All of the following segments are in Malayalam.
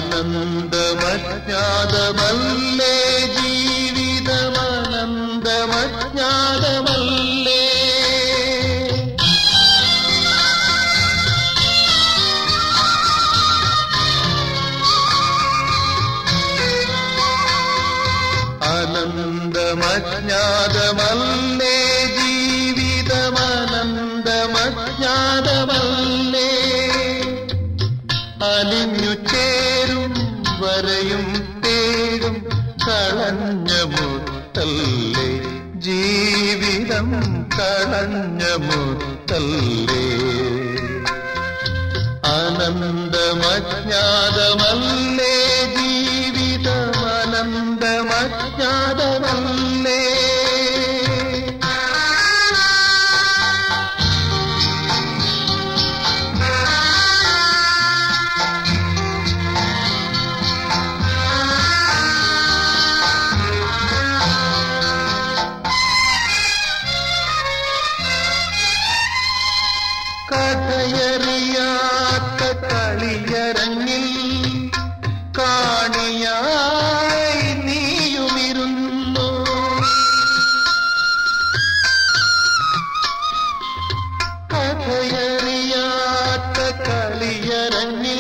ആനന്ദമജ്ഞാതമല്ലേ ജീവിതമാനന്ദമജ്ഞാതമല്ലേ അനന്തമജ്ഞാതമല്ലേ ജീവിതമനന്തമജ്ഞാതമല്ലേ അലിഞ്ഞു ചേരും വരയും തേടും കളഞ്ഞ മുത്തല്ലേ ജീവിതം കളഞ്ഞ മുത്തല്ലേ അനന്തമജ്ഞാതമല്ലേ ജീവിതമനന്തമജ്ഞാതമല്ലേ കഥയറിയാത്ത കളിയരങ്ങിൽ കാണിയായി നീയുമിരുന്നു കഥയറിയാത്ത കളിയരങ്ങിൽ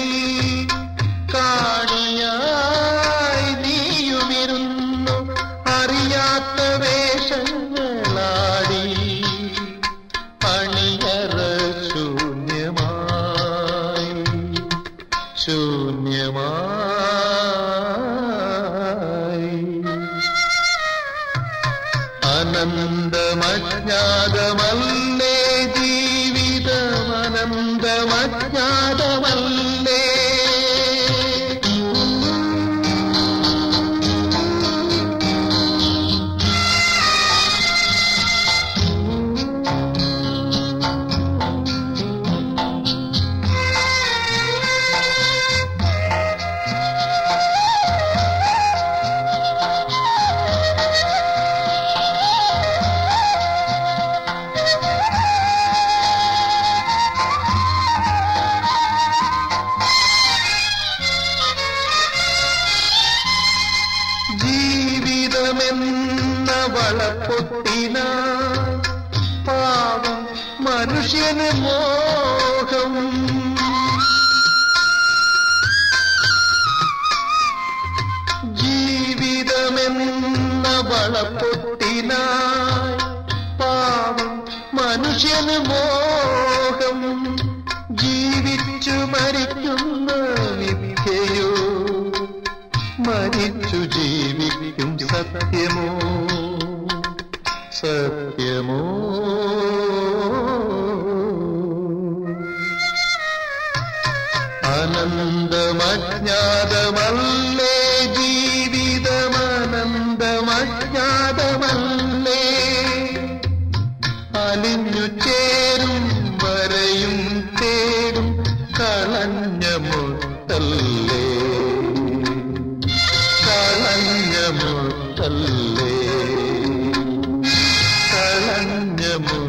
കാണിയായി നീയുമിരുന്നു അറിയാത്ത വേഷങ്ങളാടി പണിയറ ശൂന്യമായി ശൂന്യമായി അനന്തമജ്ഞാതമല്ലേ ജീവിതമനന്തമജ്ഞാതമല്ലേ ജീവിതമെന്ന വളപ്പൊട്ടിന പാവം മനുഷ്യന് മോഹം ജീവിതമെന്ന വളപ്പൊട്ടിനായി പാവം മനുഷ്യന് മോഹം ജീവിച്ചു മരിക്കുന്ന വിദ്യയോ മരിച്ചു ജീവിക്കും സത്യമോ സത്യമോ അനന്തമജ്ഞാതമല്ലേ ജീവിതമനന്തമജ്ഞാതമല്ലേ അലിഞ്ഞു ചേരും വരയും തേടും കളഞ്ഞ മുത്തല്ലേ കളഞ്ഞ മുത്തല്ലേ കളഞ്ഞ മുത്തല്ലേ